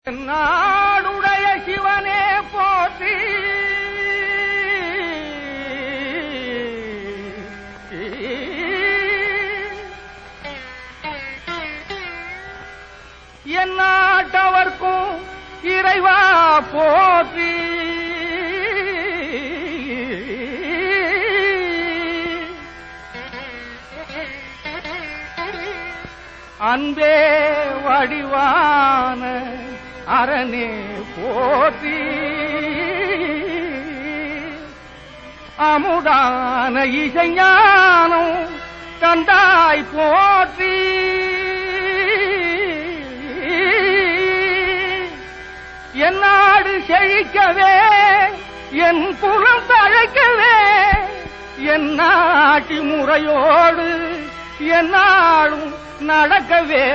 நாடுடைய சிவனே போற்றி என் நாட்டவர்க்கும் இறைவா போற்றி அன்பே வடிவான அரணே போற்றி அமுதான இசைஞானம் தந்தாய் போற்றி என் நாடு செழிக்கவே என் குலம் தழைக்கவே என் நாட்டி முறையோடு என்னாலும் நடக்கவே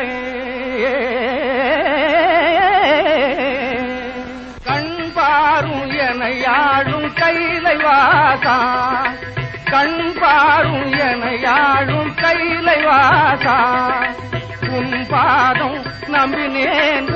கண் பாரும் என யாழும் கைலை வாசா கண் பாரும் என யாழும் கைலை வாசா உன் பாதம் நம்பினேன்